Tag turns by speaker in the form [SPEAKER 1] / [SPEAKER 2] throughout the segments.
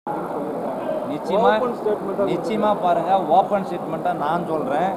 [SPEAKER 1] நிச்சயமா
[SPEAKER 2] Open statement ஆ
[SPEAKER 1] நிச்சயமா பாருங்க ஓப்பன் ஸ்டேட்மெண்ட்டாக நான் சொல்றேன்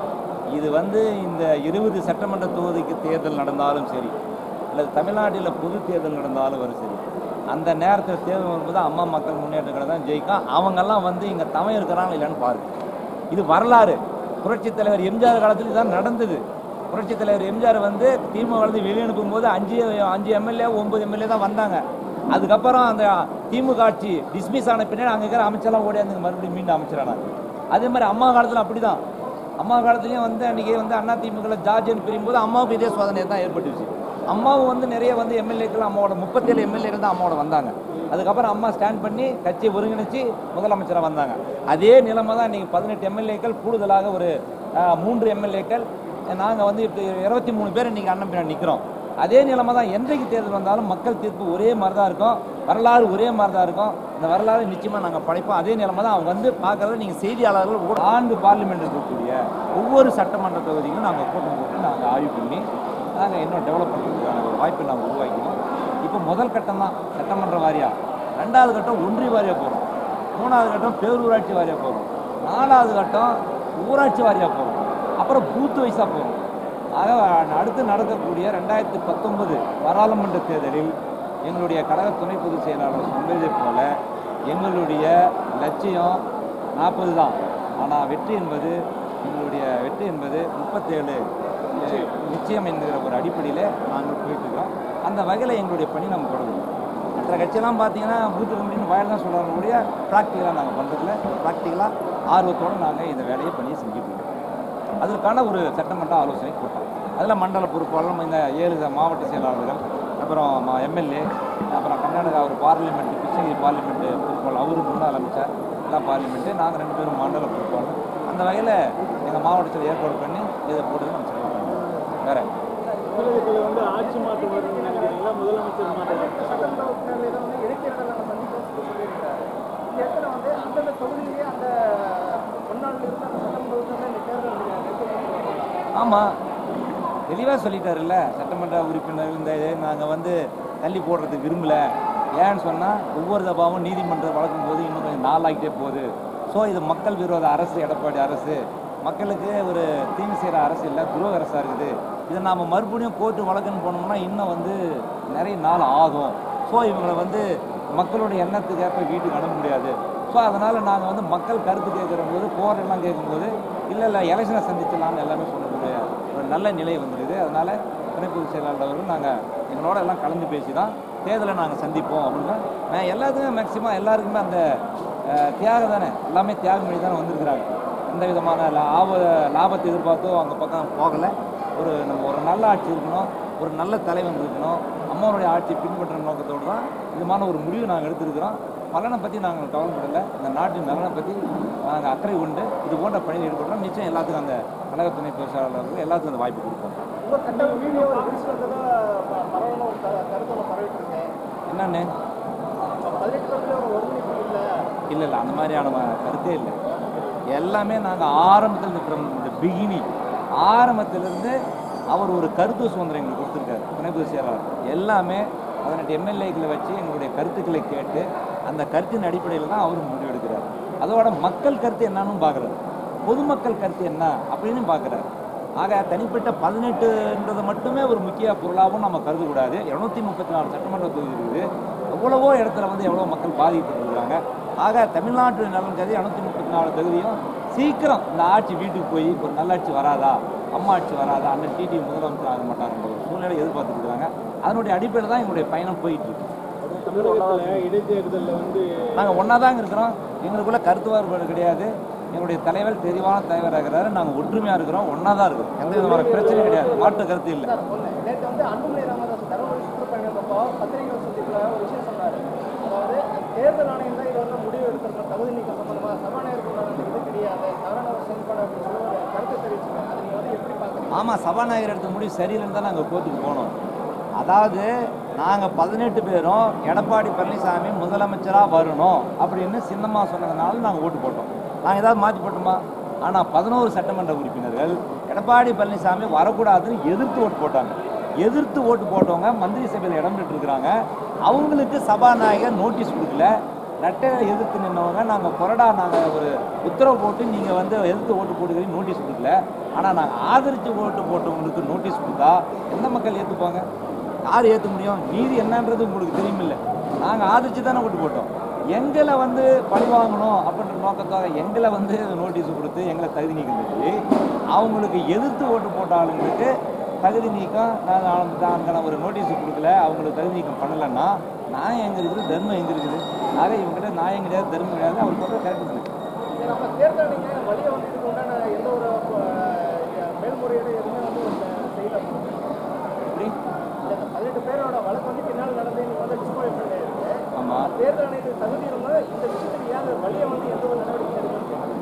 [SPEAKER 1] இது வந்து இந்த இருபது சட்டமன்ற தொகுதிக்கு தேர்தல் நடந்தாலும் சரி அல்லது தமிழ்நாட்டில் பொது தேர்தல் நடந்தாலும் வரும் சரி அந்த நேரத்தில் தேர்தல் வரும்போது அம்மா மக்கள் முன்னேற்ற கழகம் தான் ஜெயிக்கும் அவங்கெல்லாம் வந்து இங்கே தமிழ் இருக்கிறாங்க இல்லைன்னு பாருங்க இது வரலாறு புரட்சித் தலைவர் எம்ஜிஆர் காலத்தில் இதுதான் நடந்தது புரட்சித் தலைவர் எம்ஜிஆர் வந்து திமுக வந்து வெளியனுப்பும் போது அஞ்சு அஞ்சு எம்எல்ஏ ஒன்பது எம்எல்ஏ தான் வந்தாங்க அதுக்கப்புறம் அந்த திமுக ஆட்சி டிஸ்மிஸ் ஆன பின்னாடி அங்கே இருக்கிற அமைச்சர்லாம் ஓடியாந்து மறுபடியும் மீண்டும் அமைச்சரானாங்க அதே மாதிரி அம்மா காலத்தில் அப்படிதான் அம்மா காலத்துலேயும் வந்து அன்றைக்கி வந்து அண்ணா திமுக ஜார்ஜன் பிரியும் போது அம்மாவுக்கு இதே சோதனை தான் ஏற்பட்டுச்சு அம்மாவும் வந்து நிறைய வந்து எம்எல்ஏக்கள் அம்மாவோட முப்பத்தேழு எம்எல்ஏக்கள் தான் அம்மாவோட வந்தாங்க அதுக்கப்புறம் அம்மா ஸ்டாண்ட் பண்ணி கட்சியை ஒருங்கிணைச்சு முதலமைச்சராக வந்தாங்க அதே நிலைமை தான் இன்றைக்கி பதினெட்டு எம்எல்ஏக்கள் கூடுதலாக ஒரு அஹ், மூன்று எம்எல்ஏக்கள் நாங்கள் வந்து இப்போ இருபத்தி மூணு பேர் இன்றைக்கி அண்ணன் பின்னாடி நிற்கிறோம் அதே நிலைமை தான் என்றைக்கு தேர்தல் வந்தாலும் மக்கள் தீர்ப்பு ஒரே மாதிரி தான் இருக்கும் வரலாறு ஒரே மாதிரி தான் இருக்கும் இந்த வரலாறு நிச்சயமாக நாங்கள் படைப்போம் அதே நிலைமை தான் அவங்க வந்து பார்க்குறது நீங்கள் செய்தியாளர்கள் ஊட- ஆண்டு பார்லிமெண்ட் இருக்கக்கூடிய ஒவ்வொரு சட்டமன்ற தொகுதிக்கும் நாங்கள் கூட்டம் போட்டு நாங்கள் ஆய்வு பண்ணி நாங்கள் இன்னும் டெவலப் பண்ணுறதுக்கான ஒரு வாய்ப்பை நாங்கள் உருவாக்கினோம் இப்போ முதல் கட்டம் தான் சட்டமன்ற வாரியா ரெண்டாவது கட்டம் ஒன்றிய வாரியாக போகிறோம் மூணாவது கட்டம் பேரூராட்சி வாரியாக போகிறோம் நாலாவது கட்டம் ஊராட்சி வாரியாக போகிறோம் அப்புறம் பூத்து வைஸாக போகிறோம் ஆக அடுத்து நடக்கக்கூடிய ரெண்டாயிரத்தி பத்தொன்பது பாராளுமன்ற தேர்தலில் எங்களுடைய கழக துணை பொதுச் செயலாளர் சொன்னதைப் போல எங்களுடைய லட்சியம் நாற்பது தான் ஆனால் வெற்றி என்பது எங்களுடைய வெற்றி என்பது முப்பத்தேழு நிச்சயம் என்கிற ஒரு அடிப்படையில் நாங்கள் போயிட்டுருக்கோம் அந்த வகையில் எங்களுடைய பணி நம்ம தொடரும் மற்ற கட்சியெல்லாம் பார்த்தீங்கன்னா பூத்து கமிட்டின்னு வாயில் தான் சொல்கிறாங்க கூடிய ப்ராக்டிக்கலாக நாங்கள் பண்ணுறதுல ப்ராக்டிக்கலாக ஆர்வத்தோடு நாங்கள் இந்த வேலையை பண்ணி செஞ்சுட்டு இருக்கோம் அதற்கான ஒரு சட்டமன்ற ஆலோசனை கூட்டம் அதில் மண்டல பொறுப்பாளர் இந்த ஏழு மாவட்ட செயலாளர்கள் அப்புறம் எம்எல்ஏ அப்புறம் கர்நாடகா ஒரு பார்லிமெண்ட் கிருஷ்ணகிரி பார்லிமெண்ட் பொறுப்பாளர் அவரு முன்னாள் அமைச்சர் எல்லாம் பார்லிமெண்ட்டு நாங்கள் ரெண்டு பேரும் மண்டல பொறுப்பாளர் அந்த வகையில் எங்கள் மாவட்டத்தில் ஏற்பாடு பண்ணி இதை போட்டு நம்ம செலவு பண்ணுறோம் வேற
[SPEAKER 2] தமிழகத்தில் வந்து ஆட்சி மாற்றம் வரும்னு நினைக்கிறீங்களா முதலமைச்சர் மாற்றம் வருமா?
[SPEAKER 3] சட்டமன்ற உறுப்பினர்கள் இதை வந்து இடைத்தேர்தலில் நம்ம சந்திப்போம் சொல்லி சொல்லியிருக்காரு இந்த இடத்துல வந்து அந்தந்த தொகுதியிலேயே அந்த முன்னாள் இருந்த அந்த சட்டமன்ற உறுப்பினர்கள் இந்த தேர்தல் நிறுத்தப்படுவாங்க
[SPEAKER 1] ஆமாம் தெளிவாக சொல்லிட்டாருல்ல சட்டமன்ற உறுப்பினர் இந்த நாங்கள் வந்து தள்ளி போடுறதுக்கு விரும்பல ஏன்னு சொன்னால் ஒவ்வொரு தபாவும் நீதிமன்றம் வழக்கும் போது இன்னும் கொஞ்சம் நாளாகிட்டே போகுது ஸோ இது மக்கள் விரோத அரசு எடப்பாடி அரசு மக்களுக்கு ஒரு தீங்கு செய்கிற அரசு இல்லை துரோக அரசாக இருக்குது இதை நாம் மறுபடியும் கோர்ட்டு வழக்குன்னு போனோம்னா இன்னும் வந்து நிறைய நாள் ஆகும் ஸோ இவங்களை வந்து மக்களுடைய எண்ணத்துக்கு ஏற்ப வீட்டுக்கு அனுப்ப முடியாது ஸோ அதனால் நாங்கள் வந்து மக்கள் கருத்து கேட்குற போது போரெல்லாம் கேட்கும்போது இல்லை இல்லை எலெக்ஷனை சந்திச்சலாம்னு எல்லாமே சொல்லக்கூடிய ஒரு நல்ல நிலை வந்துடுது அதனால் துணை பொதுச் செயலாளர் அவர்கள் நாங்கள் எங்களோட எல்லாம் கலந்து பேசி தான் தேர்தலை நாங்கள் சந்திப்போம் அப்படின்னா நான் எல்லாத்துக்குமே மேக்சிமம் எல்லாருக்குமே அந்த அஹ், தியாகம் தானே எல்லாமே தியாகம் பண்ணி தானே வந்திருக்கிறாங்க எந்த விதமான லாப லாபத்தை எதிர்பார்த்தோ அவங்க பக்கம் போகலை ஒரு நம்ம ஒரு நல்ல ஆட்சி இருக்கணும் ஒரு நல்ல தலைவன் இருக்கணும் அம்மாவுடைய ஆட்சியை பின்பற்ற நோக்கத்தோடு தான் இதுமான ஒரு முடிவு நாங்கள் எடுத்திருக்கிறோம் பலனை பற்றி நாங்கள் கவலைப்படலை இந்த நாட்டின் நலனை பற்றி நாங்கள் அக்கறை உண்டு இது போன்ற பணியில் ஈடுபடுறோம் நிச்சயம் எல்லாத்துக்கும் அந்த கழக துணை பேச்சாளர்கள் எல்லாத்துக்கும் அந்த வாய்ப்பு கொடுப்போம்
[SPEAKER 3] உங்கள் கட்ட வீடியோ விரிச்சு வந்ததா ப- பரவலான ஒரு க- கருத்து ஒன்று பரவிட்டு இருக்கேன்
[SPEAKER 1] என்னன்னு
[SPEAKER 3] பதினெட்டு வருஷத்துல ஒரு ஒருங்கிணைப்பு இல்லை
[SPEAKER 1] இல்லை இல்லை அந்த மாதிரியான ம- கருத்தே இல்லை எல்லாமே நாங்கள் ஆரம்பத்தில் இருக்கிற இந்த பிகினி ஆரம்பத்திலிருந்து அவர் ஒரு கருத்து சுதந்திரம் எங்களுக்கு கொடுத்துருக்காரு துணை பொதுச் செயலாளர் எல்லாமே பதினெட்டு எம்எல்ஏக்களை வச்சு எங்களுடைய கருத்துக்களை கேட்டு அந்த கருத்தின் அடிப்படையில் தான் அவர் முடிவெடுக்கிறார் அதோட மக்கள் கருத்து என்னன்னு பார்க்குறாரு பொதுமக்கள் கருத்து என்ன அப்படின்னு பார்க்குறாரு ஆக தனிப்பட்ட பதினெட்டுன்றது மட்டுமே ஒரு முக்கிய பொருளாகவும் நம்ம கருதக்கூடாது இரநூத்தி முப்பத்தி நாலு சட்டமன்ற தொகுதி இருக்குது எவ்வளவோ இடத்துல வந்து எவ்வளோ மக்கள் பாதிக்கப்பட்டிருக்காங்க ஆக தமிழ்நாட்டு நலன் கருதி இரநூத்தி முப்பத்தி நாலு தொகுதியும் சீக்கிரம் இந்த ஆட்சி வீட்டுக்கு போய் ஒரு நல்லாட்சி வராதா அம்மா ஆட்சி வராதா அண்ணன் டிடி முதலமைச்சர் ஆக மாட்டாங்கன்ற ஒரு சூழ்நிலை எதிர்பார்த்துட்டு இருக்காங்க அதனுடைய அடிப்படையில் தான் எங்களுடைய பயணம் போயிட்டு இருக்கு
[SPEAKER 2] தமிழகத்தில் இடைத்தேர்தலில் வந்து
[SPEAKER 1] நாங்கள் ஒன்றா தாங்க இருக்கிறோம் எங்களுக்குள்ள கருத்து வேறுபாடு கிடையாது எங்களுடைய தலைவர் தெளிவான தலைவராக இருக்கிறாரு நாங்கள் ஒற்றுமையாக இருக்கிறோம் ஒன்றா தான் இருக்கிறோம் எந்த விதமான பிரச்சனையும் கிடையாது மாற்று கருத்து இல்லை
[SPEAKER 3] சார் ஒன்று நேற்று வந்து அன்புமணி ராமதாஸ் தருமபுரி சுற்றுப்பயணத்தப்போ பத்திரிகை சந்திப்பில் ஒரு விஷயம் சொன்னார் அதாவது தேர்தல் ஆணையம் தான் இது வந்து முடிவு எடுத்திருக்கோம் தகுதி நீக்கம் சம்பந்தமாக சபாநாயகருக்கு இது கிடையாது தவறான ஒரு செயல்பாடு அப்படின்னு சொல்லி ஒரு கருத்து தெரிவிச்சிருக்காங்க அதை நீங்கள் வந்து எப்படி பார்க்குறீங்க
[SPEAKER 1] ஆமாம் சபாநாயகர் எடுத்த முடிவு சரியில்லைன்னு தான் நாங்கள் கோர்ட்டுக்கு போனோம் அதாவது நாங்கள் பதினெட்டு பேரும் எடப்பாடி பழனிசாமி முதலமைச்சராக வரணும் அப்படின்னு சின்னம்மா சொன்னதுனால நாங்கள் ஓட்டு போட்டோம் நாங்கள் ஏதாவது மாற்றி போட்டோமா ஆனால் பதினோரு சட்டமன்ற உறுப்பினர்கள் எடப்பாடி பழனிசாமி வரக்கூடாதுன்னு எதிர்த்து ஓட்டு போட்டாங்க எதிர்த்து ஓட்டு போட்டவங்க மந்திரி சபையில் இடம் பெற்றிருக்கிறாங்க அவங்களுக்கு சபாநாயகர் நோட்டீஸ் கொடுக்கல ரெட்டையை எதிர்த்து நின்னவங்க நாங்கள் கொறடா நாங்கள் ஒரு உத்தரவு போட்டு நீங்கள் வந்து எதிர்த்து ஓட்டு போட்டுக்கிறீங்க நோட்டீஸ் கொடுக்கல ஆனால் நாங்கள் ஆதரித்து ஓட்டு போட்டவங்களுக்கு நோட்டீஸ் கொடுத்தா எந்த மக்கள் ஏற்றுப்பாங்க யார் ஏற்ற முடியும் நீதி என்னன்றது உங்களுக்கு தெரியுமில்ல நாங்கள் ஆதரித்து தானே ஓட்டு போட்டோம் எங்களை வந்து பழி வாங்கணும் அப்படின்ற நோக்கத்தாக எங்களை வந்து நோட்டீஸ் கொடுத்து எங்களை தகுதி நீக்கம் சொல்லி அவங்களுக்கு எதிர்த்து ஓட்டு போட்ட ஆளுங்களுக்கு தகுதி நீக்கம் நான் அதுக்கான ஒரு நோட்டீஸ் கொடுக்கல அவங்களுக்கு தகுதி நீக்கம் பண்ணலைன்னா நியாயம் எங்கே இருக்குது தர்மம் எங்கே இருக்குது ஆக இவங்ககிட்ட நியாயம் கிடையாது தர்மம் கிடையாது அவர் சொல்கிற கரெக்ட் தானே
[SPEAKER 3] சரி, நம்ம தேர்தல் நீங்க வழியை வந்து இதுக்கு உண்டான எந்த ஒரு அஹ், மேல்முறையீடு எதுவுமே வந்து ஒரு செய்யல
[SPEAKER 1] எப்படி
[SPEAKER 3] இந்த பதினெட்டு பேரோட வழக்கு வந்து பின்னால் நடந்து நீங்க வந்து டிஸ்குவாலிஃபை இருக்கு
[SPEAKER 1] ஆமாம்
[SPEAKER 3] தேர்தல் ஆணையத்துக்கு தகுதி இருந்தால் இந்த விஷயத்துக்கு ஏன் வழியை வந்து எந்த ஒரு நடவடிக்கை எடுக்கணும்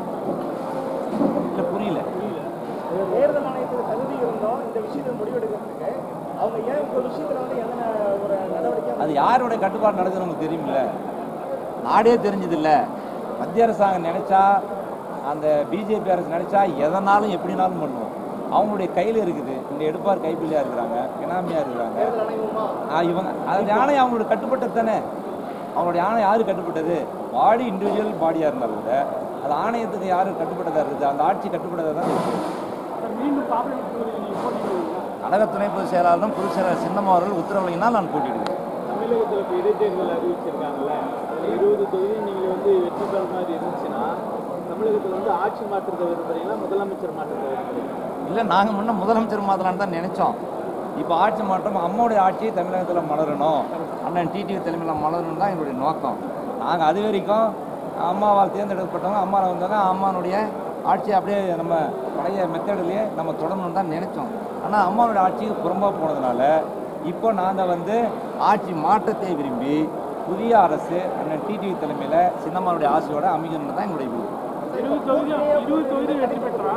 [SPEAKER 1] இல்லை புரியல
[SPEAKER 3] தேர்தல் ஆணையத்துக்கு தகுதி இருந்தோம் இந்த விஷயத்தை முடிவெடுக்கிறதுக்கு அவங்க ஏன் இந்த விஷயத்துல வந்து எந்த ஒரு நடவடிக்கை
[SPEAKER 1] அது யாருடைய கட்டுப்பாடு நடக்குதுன்னு நமக்கு தெரியுமில்ல நாடே தெரிஞ்சதில்ல மத்திய அரசாங்கம் நினைச்சா அந்த பிஜேபி அரசு நினைச்சா எதனாலும் எப்படினாலும் பண்ணுவோம் அவங்களுடைய கையில் இருக்குது இந்த எடுப்பார் கைப்பிள்ளையா இருக்கிறாங்க பினாமியா இருக்கிறாங்க
[SPEAKER 3] தேர்தல் ஆணையமா
[SPEAKER 1] ஆ, இவங்க அது யானை அவங்களோட கட்டுப்பட்டது தானே அவங்களுடைய யானை யாரு கட்டுப்பட்டது பாடி இண்டிவிஜுவல் பாடியாக இருந்தாலும் கூட அது ஆணையத்துக்கு யாரு கட்டுப்பட்டதா இருக்குது அந்த ஆட்சி கட்டுப்பட்டதா தான் இருக்குது
[SPEAKER 2] மீண்டும் பாப்புலர் தொகுதியில் நீங்கள் போட்டிடுவீங்களா
[SPEAKER 1] கழக துணை பொதுச் செயலாளரும் பொதுச் செயலாளர் சின்னம்மா அவர்கள் உத்தரவுலைனால் நான் போட்டிடுவேன்
[SPEAKER 2] தமிழகத்தில் இப்போ இடைத்தேர்தல் அறிவிச்சிருக்காங்கல்ல அதில் இருபது தொகுதி நீங்கள் வந்து வெற்றி பெற மாதிரி இருந்துச்சுன்னா தமிழகத்தில் வந்து ஆட்சி மாற்றத்தை விரும்புறீங்களா முதலமைச்சர் மாற்றத்தை விரும்புறீங்களா
[SPEAKER 1] இல்லை நாங்கள் முன்ன முதலமைச்சர் மாற்றலான்னு தான் நினைச்சோம் இப்போ ஆட்சி மாற்றம் அம்மாவுடைய ஆட்சி தமிழகத்தில் மலரணும் அண்ணன் டிடிவி தலைமையில் மலரணும் தான் எங்களுடைய நோக்கம் நாங்கள் அது வரைக்கும் அம்மாவால் தேர்ந்தெடுக்கப்பட்டவங்க அம்மாவில் வந்தாங்க அம்மானுடைய ஆட்சி அப்படியே நம்ம பழைய மெத்தடிலேயே நம்ம தொடரணும்னு தான் நினைச்சோம் ஆனால் அம்மாவுடைய ஆட்சிக்கு புறம்பாக போனதுனால இப்போ நாங்கள் வந்து ஆட்சி மாற்றத்தை விரும்பி புதிய அரசு அண்ணன் டிடிவி தலைமையில் சின்னம்மாவுடைய ஆசையோட அமைக்கணும்னு தான் எங்களுடைய விருப்பம்
[SPEAKER 2] இருபது தொகுதி இருபது தொகுதி வெற்றி பெற்றா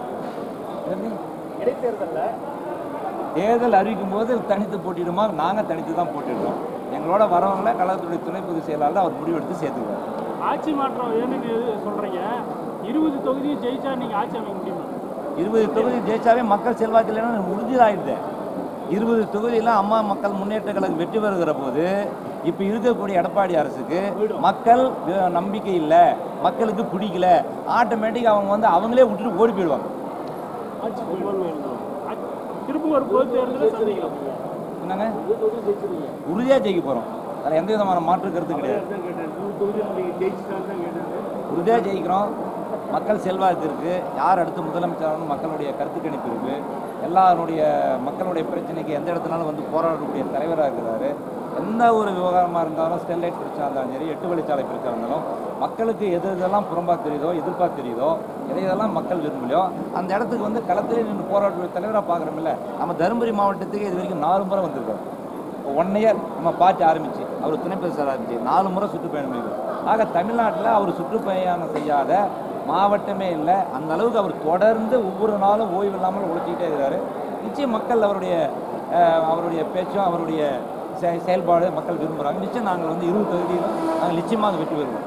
[SPEAKER 3] இடைத்தேர்தல்ல
[SPEAKER 1] தேர்தல் அறிவிக்கும் போது தனித்து போட்டிடுமா நாங்கள் தனித்து தான் போட்டிடுறோம் எங்களோட வரவங்களை கழகத்துடைய துணை பொதுச் செயலாளர் அவர் முடிவெடுத்து சேர்த்துக்குவார்
[SPEAKER 2] ஆட்சி மாற்றம் வேணும்னு சொல்றீங்க இருபது தொகுதியும் ஜெயிச்சா நீங்க ஆட்சி அமைக்க முடியுமா
[SPEAKER 1] இருபது தொகுதி ஜெயிச்சாவே மக்கள் செல்வாக்கு இல்லைன்னா உறுதியாயிடுது இருபது தொகுதியில் அம்மா மக்கள் முன்னேற்ற கழகம் வெற்றி பெறுகிற போது இப்போ இருக்கக்கூடிய எடப்பாடி அரசுக்கு மக்கள் வி- நம்பிக்கை இல்லை மக்களுக்கு பிடிக்கல ஆட்டோமேட்டிக் அவங்க வந்து அவங்களே விட்டுட்டு ஓடி போயிடுவாங்க
[SPEAKER 2] ஆட்சி திரும்ப ஒரு பொது தேர்தலில் சந்திக்கலாம்
[SPEAKER 1] என்னங்க உறுதியாக ஜெயிக்க போகிறோம் அதில் எந்த விதமான மாற்று கருத்து கிடையாது உறுதியாக ஜெயிக்கிறோம் மக்கள் செல்வாக்கு இருக்குது யார் அடுத்து முதலமைச்சராகணும் மக்களுடைய கருத்து கணிப்பு இருக்குது எல்லாருடைய மக்களுடைய பிரச்சனைக்கு எந்த இடத்துனாலும் வந்து போராடக்கூடிய தலைவராக இருக்கிறாரு எந்த ஒரு விவகாரமாக இருந்தாலும் ஸ்டெர்லைட் பிரச்சனை இருந்தாலும் சரி எட்டு வழிச்சாலை பிரச்சனை இருந்தாலும் மக்களுக்கு எது எதெல்லாம் புறம்பா தெரியுதோ எதிர்ப்பா தெரியுதோ எதை எதெல்லாம் மக்கள் விரும்பலையோ அந்த இடத்துக்கு வந்து களத்திலே நின்று போராடக்கூடிய தலைவராக பார்க்குறோம்ல நம்ம தருமபுரி மாவட்டத்துக்கு இது வரைக்கும் நாலு முறை வந்திருக்கோம் ஒன் இயர் நம்ம பார்ட்டி ஆரம்பிச்சு அவர் துணை பிரதமர் ஆரம்பிச்சு நாலு முறை சுற்றுப்பயணம் செய்தார் ஆக தமிழ்நாட்டில் அவர் சுற்றுப்பயணம் செய்யாத மாவட்டமே இல்லை அந்த அளவுக்கு அவர் தொடர்ந்து ஒவ்வொரு நாளும் ஓய்வு இல்லாமல் உழைச்சிக்கிட்டே இருக்கிறாரு நிச்சயம் மக்கள் அவருடைய அஹ், அவருடைய பேச்சும் அவருடைய செ- செயல்பாடு மக்கள் விரும்புகிறாங்க நிச்சயம் நாங்கள் வந்து இருபது தொகுதியிலும் நாங்கள் நிச்சயமாக வெற்றி பெறுவோம்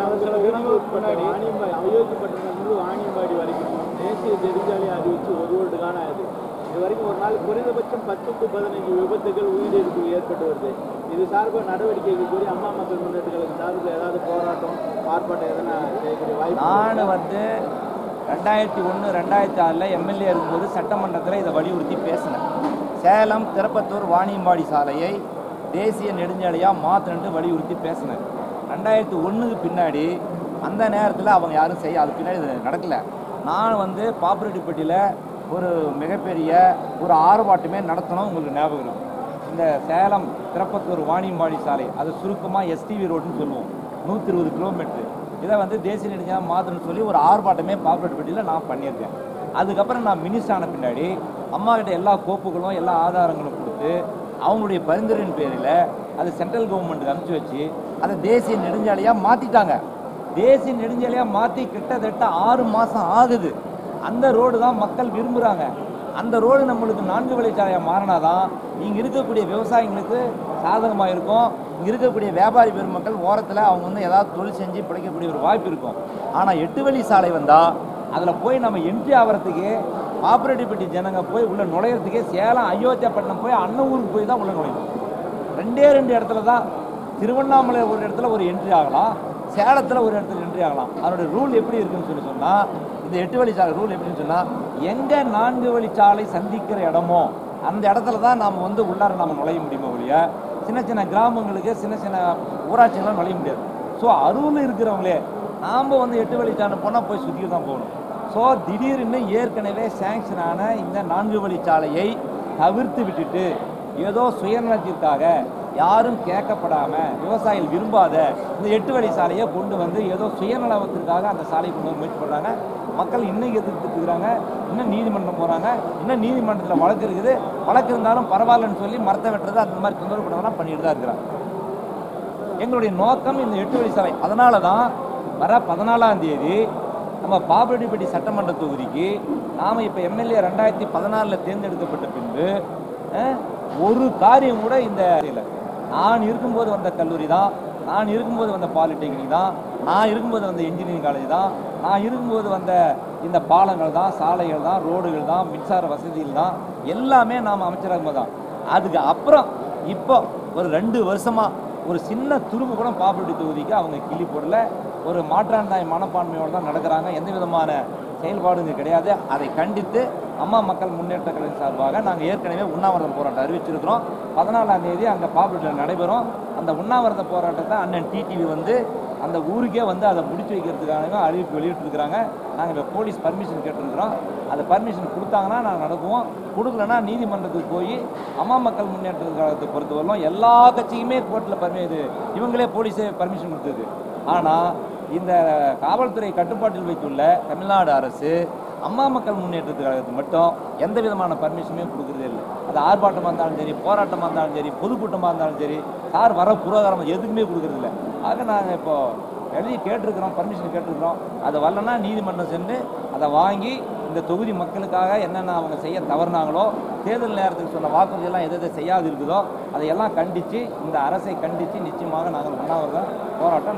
[SPEAKER 2] வாணியம்பாடி அயோத்திப்பட்டினத்துலேருந்து வாணியம்பாடி வரைக்கும் தேசிய நெடுஞ்சாலை அறிவிச்சு ஒரு வருட காலம் ஆகுது இது வரைக்கும் ஒரு நாள் குறைந்தபட்சம் பத்து டு பதினஞ்சு விபத்துகள் உயிரிழப்பு ஏற்பட்டு வருது இது சார்பாக நடவடிக்கைக்கு கூறி அம்மா மக்கள் முன்னேற்றங்களுக்கு சார்பில் ஏதாவது போராட்டம் ஆர்ப்பாட்டம் எதனா செய்யக்கூடிய வாய்ப்பு
[SPEAKER 1] நான் வந்து ரெண்டாயிரத்தி ஒன்று ரெண்டாயிரத்தி ஆறில் எம்எல்ஏ இருக்கும்போது சட்டமன்றத்தில் இதை வலியுறுத்தி பேசினேன் சேலம் திருப்பத்தூர் வாணியம்பாடி சாலையை தேசிய நெடுஞ்சாலையாக மாற்றணுன்ட்டு வலியுறுத்தி பேசினேன் ரெண்டாயிரத்தி ஒன்றுக்கு பின்னாடி அந்த நேரத்தில் அவங்க யாரும் செய்ய அது பின்னாடி இது நடக்கலை நான் வந்து பாப்புலேட்டிப்பட்டியில் ஒரு மிகப்பெரிய ஒரு ஆர்ப்பாட்டமே நடத்தணும் உங்களுக்கு ஞாபகம் இருக்கும் இந்த சேலம் திருப்பத்தூர் வாணியம்பாடி சாலை அது சுருக்கமாக எஸ்டிவி ரோடுன்னு சொல்லுவோம் நூற்றி இருபது கிலோமீட்டர் இதை வந்து தேசிய நெடுஞ்சாலை மாற்றணும்னு சொல்லி ஒரு ஆர்ப்பாட்டமே பாப்புலேட்டிப்பட்டியில் நான் பண்ணியிருக்கேன் அதுக்கப்புறம் நான் மினிஸ்டர் ஆன பின்னாடி அம்மா கிட்ட எல்லா கோப்புகளும் எல்லா ஆதாரங்களும் கொடுத்து அவங்களுடைய பரிந்துரையின் பேரில் அது சென்ட்ரல் கவர்மெண்ட்டுக்கு அனுப்பிச்சு வச்சு அதை தேசிய நெடுஞ்சாலையாக மாற்றிட்டாங்க தேசிய நெடுஞ்சாலையாக மாற்றி கிட்டத்தட்ட ஆறு மாதம் ஆகுது அந்த ரோடு தான் மக்கள் விரும்புகிறாங்க அந்த ரோடு நம்மளுக்கு நான்கு வழிச்சாலையாக மாறினாதான் இங்கே இருக்கக்கூடிய விவசாயிங்களுக்கு சாதகமாக இருக்கும் இங்கே இருக்கக்கூடிய வியாபாரி பெருமக்கள் ஓரத்தில் அவங்க வந்து ஏதாவது தொழில் செஞ்சு பிழைக்கக்கூடிய ஒரு வாய்ப்பு இருக்கும் ஆனால் எட்டு வழி சாலை வந்தால் அதில் போய் நம்ம என்ட்ரி ஆகிறதுக்கே பாப்புலேட்டிப்பட்டி ஜனங்க போய் உள்ள நுழையிறதுக்கே சேலம் அயோத்தியாப்பட்டினம் போய் அன்னூருக்கு போய் தான் உள்ள நுழையணும் ரெண்டே ரெண்டு இடத்துல தான் திருவண்ணாமலை ஒரு இடத்துல ஒரு என்ட்ரி ஆகலாம் சேலத்தில் ஒரு இடத்துல என்ட்ரி ஆகலாம் அதனுடைய ரூல் எப்படி இருக்குன்னு சொல்லி சொன்னால் இந்த எட்டு வழிச்சாலை ரூல் எப்படின்னு சொன்னால் எங்கே நான்கு வழிச்சாலை சந்திக்கிற இடமோ அந்த இடத்துல தான் நாம் வந்து உள்ளார நாம் நுழைய முடியுமோ ஒழிய சின்ன சின்ன கிராமங்களுக்கு சின்ன சின்ன ஊராட்சிகள்லாம் நுழைய முடியாது ஸோ அருள் இருக்கிறவங்களே நாம் வந்து எட்டு வழிச்சாலை போனால் போய் சுற்றி தான் போகணும் ஸோ திடீர்னு ஏற்கனவே சேங்ஷன் ஆன இந்த நான்கு வழிச்சாலையை தவிர்த்து விட்டுட்டு ஏதோ சுயநலத்திற்காக யாரும் கேட்கப்படாம விவசாயிகள் விரும்பாத இந்த எட்டு வழி சாலையை கொண்டு வந்து ஏதோ சுயநலத்திற்காக அந்த சாலையை கொண்டு வந்து முயற்சி பண்ணுறாங்க மக்கள் இன்னும் எதிர்த்துட்டு இருக்கிறாங்க இன்னும் நீதிமன்றம் போகிறாங்க இன்னும் நீதிமன்றத்தில் வழக்கு இருக்குது வழக்கு இருந்தாலும் பரவாயில்லன்னு சொல்லி மரத்தை வெட்டுறது அந்த மாதிரி தொந்தரவு பண்ணதெல்லாம் பண்ணிட்டு தான் இருக்கிறாங்க எங்களுடைய நோக்கம் இந்த எட்டு வழி சாலை அதனால தான் வர பதினாலாம் தேதி நம்ம பாபரெட்டிப்பட்டி சட்டமன்ற தொகுதிக்கு நாம் இப்போ எம்எல்ஏ ரெண்டாயிரத்தி பதினாலில் தேர்ந்தெடுக்கப்பட்ட பின்பு அஹ், ஒரு காரியம் கூட இந்த இல்லை நான் இருக்கும்போது வந்த கல்லூரி தான் நான் இருக்கும்போது வந்த பாலிடெக்னிக் தான் நான் இருக்கும்போது வந்த இன்ஜினியரிங் காலேஜ் தான் நான் இருக்கும்போது வந்த இந்த பாலங்கள் தான் சாலைகள் தான் ரோடுகள் தான் மின்சார வசதிகள் தான் எல்லாமே நாம் அமைச்சராக தான் அதுக்கு அப்புறம் இப்போ ஒரு ரெண்டு வருஷமா ஒரு சின்ன துரும்பு கூட பாப்புலட்டி தொகுதிக்கு அவங்க கிள்ளி போடல ஒரு மாற்றாந்தாய் மனப்பான்மையோடு தான் நடக்கிறாங்க எந்த விதமான செயல்பாடுங்க கிடையாது அதை கண்டித்து அம்மா மக்கள் முன்னேற்ற கழகம் சார்பாக நாங்கள் ஏற்கனவே உண்ணாவிரதம் போராட்டம் அறிவிச்சிருக்கிறோம் பதினாலாம் தேதி அங்கே பாப்புலட்டில் நடைபெறும் அந்த உண்ணாவிரத போராட்டத்தை அண்ணன் டிடிவி வந்து அந்த ஊருக்கே வந்து அதை முடிச்சு வைக்கிறதுக்காக அறிவிப்பு வெளியிட்டிருக்கிறாங்க நாங்கள் இப்போ போலீஸ் பர்மிஷன் கேட்டிருக்கிறோம் அந்த பர்மிஷன் கொடுத்தாங்கன்னா நாங்கள் நடக்குவோம் கொடுக்கலன்னா நீதிமன்றத்துக்கு போய் அம்மா மக்கள் முன்னேற்ற கழகத்தை பொறுத்தவரையிலும் எல்லா கட்சியுமே கோர்ட்டில் பர்மி இது இவங்களே போலீஸே பர்மிஷன் கொடுத்தது ஆனால் இந்த காவல்துறை கட்டுப்பாட்டில் வைத்துள்ள தமிழ்நாடு அரசு அம்மா மக்கள் முன்னேற்றத்து கழகத்துக்கு மட்டும் எந்த விதமான பர்மிஷனுமே கொடுக்குறதே இல்லை அது ஆர்ப்பாட்டமாக இருந்தாலும் சரி போராட்டமாக இருந்தாலும் சரி பொதுக்கூட்டமாக இருந்தாலும் சரி சார் வர புரோகிராம் எதுக்குமே கொடுக்குறது இல்லை ஆக நாங்கள் இப்போ எழுதி கேட்டிருக்கிறோம் பர்மிஷன் கேட்டிருக்கிறோம் அது வரலன்னா நீதிமன்றம் சென்று அதை வாங்கி இந்த தொகுதி மக்களுக்காக என்னென்ன அவங்க செய்ய தவறுனாங்களோ தேர்தல் நேரத்துக்கு சொன்ன வாக்குறுதியெல்லாம் எது எது செய்யாது இருக்குதோ அதையெல்லாம் கண்டித்து இந்த அரசை கண்டித்து நிச்சயமாக நாங்கள் உண்ணாவிரதம் போராட்டம்